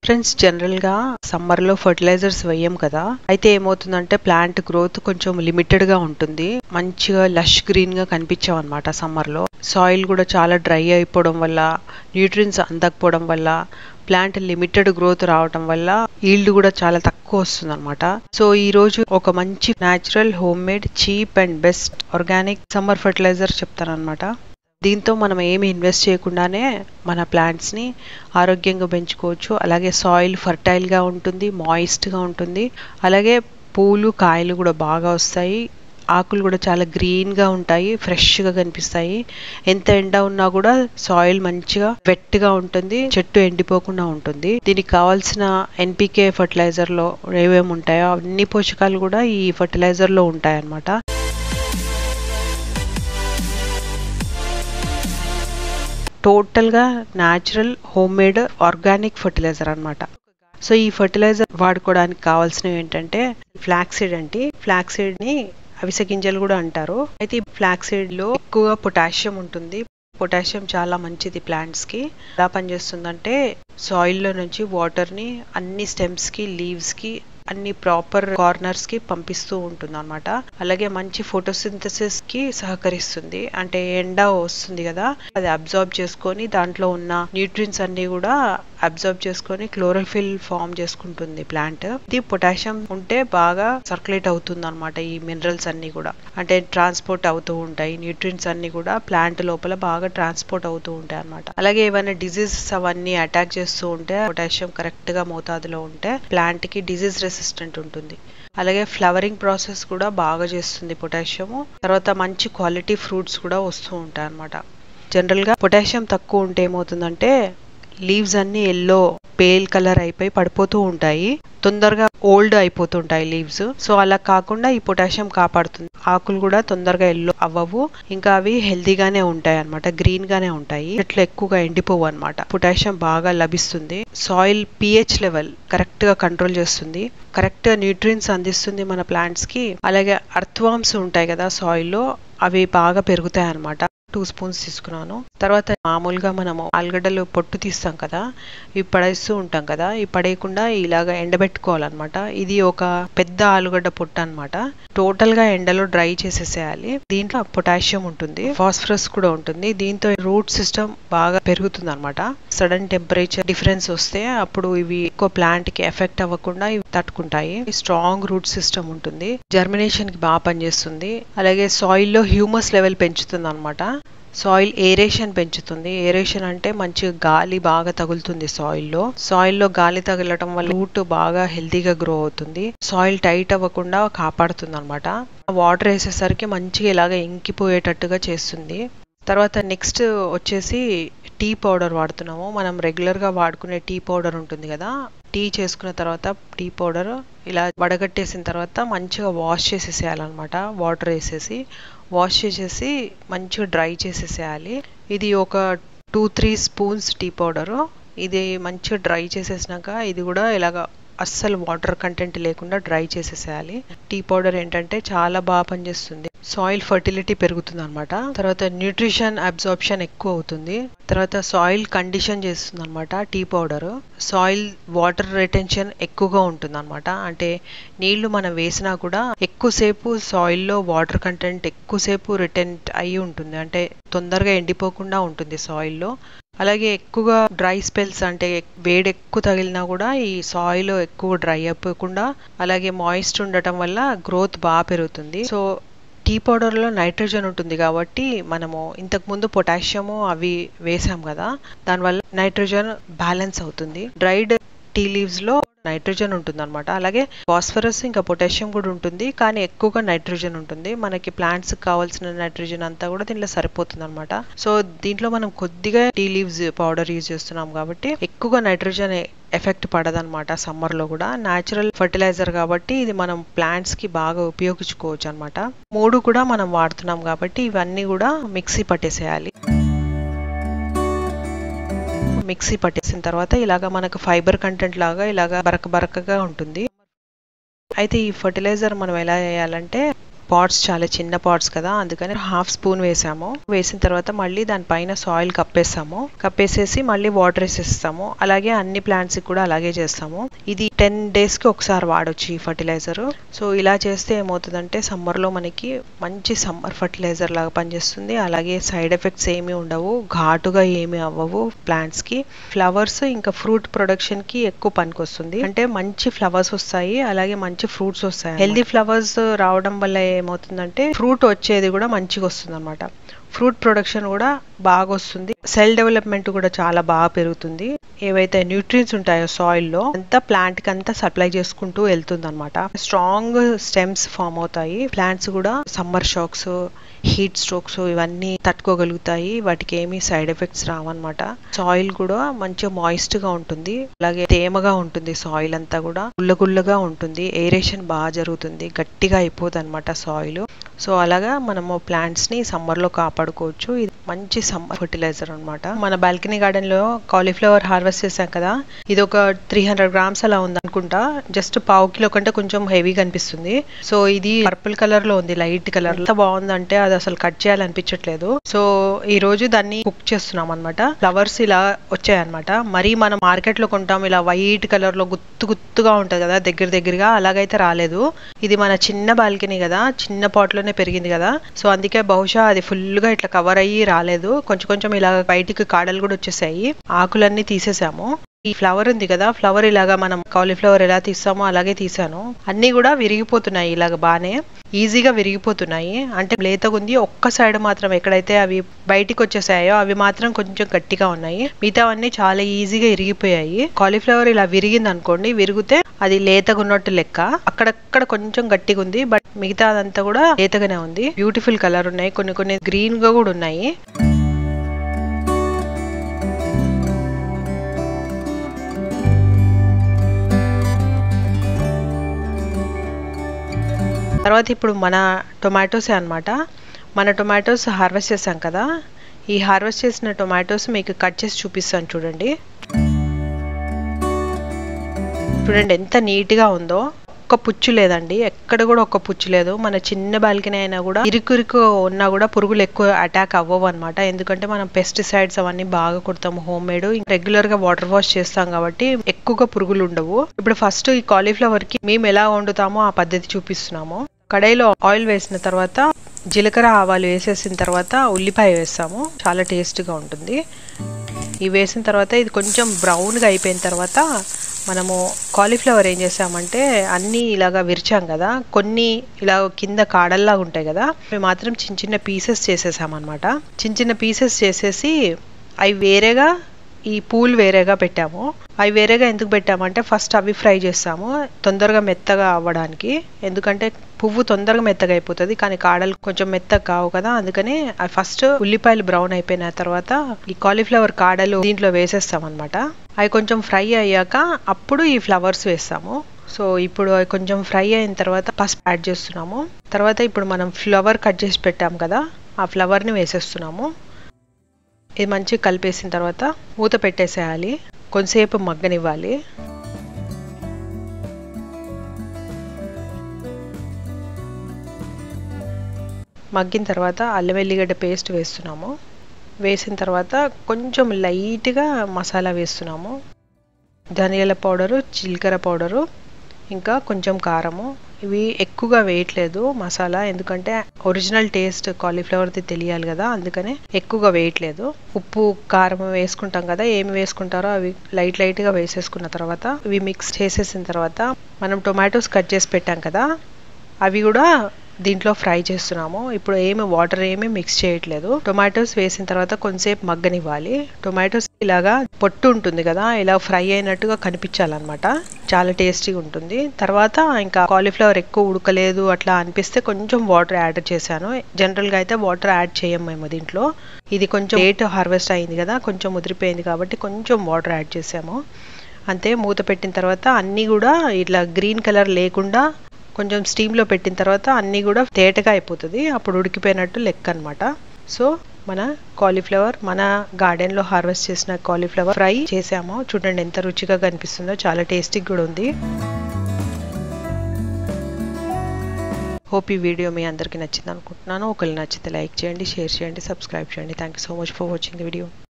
friends general గా summer లో fertilizers వేయం కదా అయితే ఏమవుతుందంటే ప్లాంట్ గ్రోత్ కొంచెం లిమిటెడ్ గా ఉంటుంది మంచిగా లష్ గ్రీన్ గా కనిపించాం అనమాట సమ్మర్ లో సాయిల్ కూడా చాలా డ్రై అయిపోవడం వల్ల న్యూట్రియన్స్ అందకపోవడం వల్ల ప్లాంట్ లిమిటెడ్ గ్రోత్ రావడం వల్ల ఈల్డ్ కూడా చాలా తక్కువ వస్తుంది అనమాట సో ఈ రోజు ఒక మంచి natural homemade cheap and best organic summer fertilizer చెప్తానమాట దీంతో మనం ఏమి ఇన్వెస్ట్ చేయకుండానే మన ప్లాంట్స్ని ఆరోగ్యంగా పెంచుకోవచ్చు అలాగే సాయిల్ ఫర్టైల్గా ఉంటుంది మాయిస్ట్గా ఉంటుంది అలాగే పూలు కాయలు కూడా బాగా వస్తాయి ఆకులు కూడా చాలా గ్రీన్గా ఉంటాయి ఫ్రెష్గా కనిపిస్తాయి ఎంత ఎండ ఉన్నా కూడా సాయిల్ మంచిగా వెట్గా ఉంటుంది చెట్టు ఎండిపోకుండా ఉంటుంది దీనికి కావాల్సిన ఎన్పికే ఫర్టిలైజర్లో ఏమేమి ఉంటాయో అన్ని పోషకాలు కూడా ఈ ఫర్టిలైజర్లో ఉంటాయి అన్నమాట టోటల్గా natural homemade organic fertilizer అనమాట సో ఈ ఫర్టిలైజర్ వాడుకోవడానికి కావాల్సినవి ఏంటంటే ఫ్లాక్సీడ్ అంటే ఫ్లాక్సీడ్ ని అవిసె గింజలు కూడా అంటారు అయితే ఈ ఫ్లాక్సీడ్ లో ఎక్కువగా పొటాషియం ఉంటుంది పొటాషియం చాలా మంచిది ప్లాంట్స్ కి ఎలా పనిచేస్తుందంటే సాయిల్ లో నుంచి వాటర్ ని అన్ని స్టెమ్స్ కి లీవ్స్ కి అన్ని ప్రాపర్ కార్నర్స్ కి పంపిస్తూ ఉంటుంది అనమాట అలాగే మంచి ఫోటోసింథసిస్ కి సహకరిస్తుంది అంటే ఎండ వస్తుంది కదా అది అబ్జార్బ్ చేసుకొని దాంట్లో ఉన్న న్యూట్రియన్స్ అన్ని కూడా అబ్జర్వ్ చేసుకొని క్లోరోఫిల్ ఫామ్ చేసుకుంటుంది ప్లాంట్ ఇది పొటాషియం ఉంటే బాగా సర్క్యులేట్ అవుతుంది అనమాట ఈ మినరల్స్ అన్ని కూడా అంటే ట్రాన్స్పోర్ట్ అవుతూ ఉంటాయి న్యూట్రియన్స్ అన్ని కూడా ప్లాంట్ లోపల బాగా ట్రాన్స్పోర్ట్ అవుతూ ఉంటాయి అనమాట అలాగే ఏమైనా డిజీజెస్ అవన్నీ అటాక్ చేస్తూ ఉంటే పొటాషియం కరెక్ట్ గా మోతాదులో ఉంటే ప్లాంట్ కి డిజీజ్ రెసిస్టెంట్ ఉంటుంది అలాగే ఫ్లవరింగ్ ప్రాసెస్ కూడా బాగా చేస్తుంది పొటాషియం తర్వాత మంచి క్వాలిటీ ఫ్రూట్స్ కూడా వస్తూ ఉంటాయి అనమాట జనరల్ గా పొటాషియం తక్కువ ఉంటే ఏమవుతుందంటే లీవ్స్ అన్ని ఎల్లో పేల్ కలర్ అయిపోయి పడిపోతూ ఉంటాయి తొందరగా ఓల్డ్ అయిపోతుంటాయి లీవ్స్ సో అలా కాకుండా ఈ పొటాషియం కాపాడుతుంది ఆకులు కూడా తొందరగా ఎల్లో అవ్వవు ఇంకా అవి హెల్దీగానే ఉంటాయి అనమాట గ్రీన్ గానే ఉంటాయి చెట్లు ఎక్కువగా ఎండిపోవు అనమాట పొటాషియం బాగా లభిస్తుంది సాయిల్ పిహెచ్ లెవెల్ కరెక్ట్ గా కంట్రోల్ చేస్తుంది కరెక్ట్ గా న్యూట్రియన్స్ అందిస్తుంది మన ప్లాంట్స్ కి అలాగే అర్థవామ్స్ ఉంటాయి కదా సాయిల్ లో అవి బాగా పెరుగుతాయి అనమాట టూ స్పూన్స్ తీసుకున్నాను తర్వాత మామూలుగా మనము ఆలుగడ్డలు పొట్టు తీస్తాం కదా ఇవి పడేస్తూ ఉంటాం కదా ఇవి పడేయకుండా ఇలాగ ఎండబెట్టుకోవాలన్నమాట ఇది ఒక పెద్ద ఆలుగడ్డ పొట్టు అనమాట టోటల్ గా ఎండలో డ్రై చేసేసేయాలి దీంట్లో పొటాషియం ఉంటుంది ఫాస్ఫరస్ కూడా ఉంటుంది దీంతో రూట్ సిస్టమ్ బాగా పెరుగుతుంది అనమాట సడన్ టెంపరేచర్ డిఫరెన్స్ వస్తే అప్పుడు ఇవి ఎక్కువ ప్లాంట్ కి ఎఫెక్ట్ అవ్వకుండా ఇవి తట్టుకుంటాయి స్ట్రాంగ్ రూట్ సిస్టమ్ ఉంటుంది జర్మినేషన్ కి బాగా పనిచేస్తుంది అలాగే సాయిల్ లో హ్యూమస్ లెవెల్ పెంచుతుంది అనమాట సాయిల్ ఏరేషన్ పెంచుతుంది ఏరేషన్ అంటే మంచి గాలి బాగా తగులుతుంది సాయిల్ లో సాయిల్ లో గాలి తగలటం వల్ల రూట్ బాగా హెల్తీగా గ్రో అవుతుంది సాయిల్ టైట్ అవ్వకుండా కాపాడుతుంది అనమాట వాటర్ వేసేసరికి మంచిగా ఇలాగ ఇంకిపోయేటట్టుగా చేస్తుంది తర్వాత నెక్స్ట్ వచ్చేసి టీ పౌడర్ వాడుతున్నాము మనం రెగ్యులర్గా వాడుకునే టీ పౌడర్ ఉంటుంది కదా టీ చేసుకున్న తర్వాత టీ పౌడర్ ఇలా వడగట్టేసిన తర్వాత మంచిగా వాష్ చేసేసేయాలన్నమాట వాటర్ వేసేసి వాష్ చేసేసి మంచిగా డ్రై చేసేసేయాలి ఇది ఒక two three spoons tea powder ఇది మంచిగా డ్రై చేసేసినాక ఇది కూడా ఇలాగ అస్సలు వాటర్ కంటెంట్ లేకుండా డ్రై చేసేసేయాలి టీ పౌడర్ ఏంటంటే చాలా బాగా పనిచేస్తుంది సాయిల్ ఫర్టిలిటీ పెరుగుతుంది అనమాట తర్వాత న్యూట్రిషన్ అబ్జార్ప్షన్ ఎక్కువ అవుతుంది తర్వాత సాయిల్ కండిషన్ చేస్తుంది అనమాట tea powder soil water retention ఎక్కువగా ఉంటుంది అనమాట అంటే నీళ్లు మనం వేసినా కూడా ఎక్కువసేపు సాయిల్లో వాటర్ కంటెంట్ ఎక్కువసేపు రిటెంట్ అయి ఉంటుంది అంటే తొందరగా ఎండిపోకుండా ఉంటుంది సాయిల్లో అలాగే ఎక్కువగా డ్రై స్పెల్స్ అంటే వేడి ఎక్కువ తగిలినా కూడా ఈ సాయిల్ ఎక్కువ డ్రై అయిపోకుండా అలాగే మాయిస్ట్ ఉండటం వల్ల గ్రోత్ బాగా పెరుగుతుంది సో టీ పౌడర్లో నైట్రోజన్ ఉంటుంది కాబట్టి మనము ఇంతకు ముందు పొటాషియము అవి వేసాం కదా దానివల్ల నైట్రోజన్ బ్యాలెన్స్ అవుతుంది డ్రైడ్ టీ లీవ్స్లో నైట్రోజన్ ఉంటుంది అనమాట అలాగే ఫాస్ఫరస్ ఇంకా పొటాషియం కూడా ఉంటుంది కానీ ఎక్కువగా నైట్రోజన్ ఉంటుంది మనకి ప్లాంట్స్ కావాల్సిన నైట్రోజన్ అంతా కూడా దీంట్లో సరిపోతుంది అనమాట సో దీంట్లో మనం కొద్దిగా టీ లీవ్స్ పౌడర్ యూజ్ చేస్తున్నాం కాబట్టి ఎక్కువగా నైట్రోజన్ ఎఫెక్ట్ పడదనమాట సమ్మర్లో కూడా న్యాచురల్ ఫర్టిలైజర్ కాబట్టి ఇది మనం ప్లాంట్స్ కి బాగా ఉపయోగించుకోవచ్చు అనమాట మూడు కూడా మనం వాడుతున్నాం కాబట్టి ఇవన్నీ కూడా మిక్సీ పట్టేసేయాలి మిక్సీ పట్టేసిన తర్వాత ఇలాగ మనకు ఫైబర్ కంటెంట్ లాగా ఇలాగ బరక బరకగా ఉంటుంది అయితే ఈ ఫర్టిలైజర్ మనం ఎలా వేయాలంటే పాట్స్ చాలా చిన్న పాట్స్ కదా అందుకని హాఫ్ స్పూన్ వేసాము వేసిన తర్వాత మళ్ళీ దానిపైన సాయిల్ కప్పేసాము కప్పేసేసి మళ్ళీ వాటర్ వేసేస్తాము అలాగే అన్ని ప్లాంట్స్ కూడా అలాగే చేస్తాము ఇది టెన్ డేస్ కి ఒకసారి వాడొచ్చు ఈ ఫర్టిలైజర్ సో ఇలా చేస్తే ఏమవుతుందంటే సమ్మర్ లో మనకి మంచి సమ్మర్ ఫర్టిలైజర్ లాగా పనిచేస్తుంది అలాగే సైడ్ ఎఫెక్ట్స్ ఏమీ ఉండవు ఘాటుగా ఏమీ అవ్వవు ప్లాంట్స్ కి ఫ్లవర్స్ ఇంకా ఫ్రూట్ ప్రొడక్షన్ కి ఎక్కువ పనికొస్తుంది అంటే మంచి ఫ్లవర్స్ వస్తాయి అలాగే మంచి ఫ్రూట్స్ వస్తాయి హెల్దీ ఫ్లవర్స్ రావడం వల్ల ఏమవుతుందంటే ఫ్రూట్ వచ్చేది కూడా మంచిగా వస్తుంది అనమాట ఫ్రూట్ ప్రొడక్షన్ కూడా బాగా వస్తుంది సెల్ డెవలప్మెంట్ కూడా చాలా బాగా పెరుగుతుంది ఏవైతే న్యూట్రియన్స్ ఉంటాయో సాయిల్ లో అంతా ప్లాంట్ కి అంతా సప్లై చేసుకుంటూ వెళ్తుంది అనమాట స్ట్రాంగ్ స్టెమ్స్ ఫామ్ అవుతాయి ప్లాంట్స్ కూడా సమ్మర్ షాక్స్ హీట్ స్ట్రోక్స్ ఇవన్నీ తట్టుకోగలుగుతాయి వాటికి ఏమీ సైడ్ ఎఫెక్ట్స్ రావన్నమాట సాయిల్ కూడా మంచిగా మాయిస్ట్ గా ఉంటుంది అలాగే తేమగా ఉంటుంది సాయిల్ అంతా కూడా గుల్లగుల్లగా ఉంటుంది ఏరేషన్ బాగా జరుగుతుంది గట్టిగా అయిపోతుంది అనమాట సాయిల్ సో అలాగా మనము ప్లాంట్స్ ని సమ్మర్ లో కాపాడుకోవచ్చు ఇది మంచి సమ్మర్ ఫర్టిలైజర్ అనమాట మన బాల్కనీ గార్డెన్ లో కాలీఫ్లవర్ హార్వెస్ట్ చేసాం కదా ఇది ఒక త్రీ హండ్రెడ్ గ్రామ్స్ అలా ఉంది అనుకుంటా జస్ట్ పావు కిలో కంటే కొంచెం హెవీగా అనిపిస్తుంది సో ఇది పర్పుల్ కలర్ లో ఉంది లైట్ కలర్ ఎంత బాగుందంటే అది అసలు కట్ చేయాలనిపించట్లేదు సో ఈ రోజు దాన్ని కుక్ చేస్తున్నాం అనమాట ఫ్లవర్స్ ఇలా వచ్చాయన్నమాట మరి మనం మార్కెట్ లో కొంటాం ఇలా వైట్ కలర్ లో గుత్తు గుత్తుగా ఉంటది కదా దగ్గర దగ్గరగా అలాగైతే రాలేదు ఇది మన చిన్న బాల్కనీ కదా చిన్న పాట్ లోనే పెరిగింది కదా సో అందుకే బహుశా అది ఫుల్ గా ఇట్లా కవర్ అయ్యి రాలేదు కొంచెం కొంచెం ఇలా బయటికి కాడలు కూడా వచ్చేసాయి ఆకులన్నీ తీసేసాము ఈ ఫ్లవర్ ఉంది కదా ఫ్లవర్ ఇలాగా మనం కాలీఫ్లవర్ ఎలా తీస్తామో అలాగే తీసాను అన్ని కూడా విరిగిపోతున్నాయి ఇలాగ బానే ఈజీగా విరిగిపోతున్నాయి అంటే లేతగా ఉంది ఒక్క సైడ్ మాత్రం ఎక్కడైతే అవి బయటికి వచ్చేసాయో అవి మాత్రం కొంచెం గట్టిగా ఉన్నాయి మిగతావన్నీ చాలా ఈజీగా ఇరిగిపోయాయి కాలీఫ్లవర్ ఇలా విరిగింది అనుకోండి విరిగితే అది లేతగా ఉన్నట్టు లెక్క అక్కడక్కడ కొంచెం గట్టిగా ఉంది బట్ మిగతా అదంతా కూడా లేతగానే ఉంది బ్యూటిఫుల్ కలర్ ఉన్నాయి కొన్ని కొన్ని గ్రీన్ గా కూడా ఉన్నాయి తర్వాత ఇప్పుడు మన టొమాటోసే అనమాట మన టొమాటోస్ హార్వెస్ట్ చేసాం కదా ఈ హార్వెస్ట్ చేసిన టొమాటోస్ మీకు కట్ చేసి చూపిస్తాను చూడండి చూడండి ఎంత నీట్గా ఉందో ఒక్క పుచ్చు లేదండి ఎక్కడ కూడా ఒక్క పుచ్చు లేదు మన చిన్న బాల్కనీ అయినా కూడా ఇరుకురుకు ఉన్నా కూడా పురుగులు ఎక్కువ అటాక్ అవ్వవు అనమాట ఎందుకంటే మనం పెస్టిసైడ్స్ అవన్నీ బాగా కొడతాము హోమ్ మేడ్ రెగ్యులర్ గా వాటర్ వాష్ చేస్తాం కాబట్టి ఎక్కువగా పురుగులు ఉండవు ఇప్పుడు ఫస్ట్ ఈ కాలీఫ్లవర్ కి మేము ఎలా వండుతామో ఆ పద్ధతి చూపిస్తున్నాము కడాయిలో ఆయిల్ వేసిన తర్వాత జీలకర్ర ఆవాలు వేసేసిన తర్వాత ఉల్లిపాయ వేస్తాము చాలా టేస్ట్గా ఉంటుంది ఇవి వేసిన తర్వాత ఇది కొంచెం బ్రౌన్గా అయిపోయిన తర్వాత మనము కాలీఫ్లవర్ ఏం చేసామంటే అన్నీ ఇలాగా విరిచాం కదా కొన్ని ఇలా కింద కాడల్లాగా ఉంటాయి కదా అవి మాత్రం చిన్న చిన్న పీసెస్ చేసేసామన్నమాట చిన్న చిన్న పీసెస్ చేసేసి అవి వేరేగా ఈ పూల్ వేరేగా పెట్టాము అవి వేరేగా ఎందుకు పెట్టామంటే ఫస్ట్ అవి ఫ్రై చేస్తాము తొందరగా మెత్తగా అవ్వడానికి ఎందుకంటే పువ్వు తొందరగా మెత్తగా అయిపోతుంది కానీ కాడలు కొంచెం మెత్తగా కావు కదా అందుకని అవి ఫస్ట్ ఉల్లిపాయలు బ్రౌన్ అయిపోయిన తర్వాత ఈ కాలీఫ్లవర్ కాడలు దీంట్లో వేసేస్తాం అనమాట అవి కొంచెం ఫ్రై అయ్యాక అప్పుడు ఈ ఫ్లవర్స్ వేస్తాము సో ఇప్పుడు అవి కొంచెం ఫ్రై అయిన తర్వాత పసుపు యాడ్ చేస్తున్నాము తర్వాత ఇప్పుడు మనం ఫ్లవర్ కట్ చేసి పెట్టాం కదా ఆ ఫ్లవర్ని వేసేస్తున్నాము ఇది మంచిగా కలిపేసిన తర్వాత మూత పెట్టేసేయాలి కొంతసేపు మగ్గనివ్వాలి మగ్గిన తర్వాత అల్లం వెల్లిగడ్డ పేస్ట్ వేస్తున్నాము వేసిన తర్వాత కొంచెం లైట్గా మసాలా వేస్తున్నాము ధనియాల పౌడరు జీలకర్ర పౌడరు ఇంకా కొంచెం కారము ఇవి ఎక్కువగా వేయట్లేదు మసాలా ఎందుకంటే ఒరిజినల్ టేస్ట్ కాలీఫ్లవర్ది తెలియాలి కదా అందుకనే ఎక్కువగా వేయట్లేదు ఉప్పు కారం వేసుకుంటాం కదా ఏమి వేసుకుంటారో అవి లైట్ లైట్గా వేసేసుకున్న తర్వాత ఇవి మిక్స్ చేసేసిన తర్వాత మనం టొమాటోస్ కట్ చేసి పెట్టాం కదా అవి కూడా దీంట్లో ఫ్రై చేస్తున్నాము ఇప్పుడు ఏమి వాటర్ ఏమి మిక్స్ చేయట్లేదు టొమాటోస్ వేసిన తర్వాత కొంతసేపు మగ్గనివ్వాలి టొమాటోస్ ఇలాగా పొట్టు ఉంటుంది కదా ఇలా ఫ్రై అయినట్టుగా కనిపించాలన్నమాట చాలా టేస్టీగా ఉంటుంది తర్వాత ఇంకా కాలీఫ్లవర్ ఎక్కువ ఉడకలేదు అట్లా అనిపిస్తే కొంచెం వాటర్ యాడ్ చేశాను జనరల్గా అయితే వాటర్ యాడ్ చేయం మేము దీంట్లో ఇది కొంచెం లేట్ హార్వెస్ట్ అయింది కదా కొంచెం ముదిరిపోయింది కాబట్టి కొంచెం వాటర్ యాడ్ చేసాము అంతే మూత పెట్టిన తర్వాత అన్నీ కూడా ఇట్లా గ్రీన్ కలర్ లేకుండా కొంచెం స్టీమ్లో పెట్టిన తర్వాత అన్నీ కూడా తేటగా అయిపోతుంది అప్పుడు ఉడికిపోయినట్టు లెక్క అనమాట సో మన కాలీఫ్లవర్ మన గార్డెన్లో హార్వెస్ట్ చేసిన కాలీఫ్లవర్ ఫ్రై చేసాము చూడండి ఎంత రుచిగా కనిపిస్తుందో చాలా టేస్టీగా కూడా ఉంది హోప్ ఈ వీడియో మీ అందరికీ నచ్చింది అనుకుంటున్నాను ఒకళ్ళు నచ్చితే లైక్ చేయండి షేర్ చేయండి సబ్స్క్రైబ్ చేయండి thank you so much for watching the video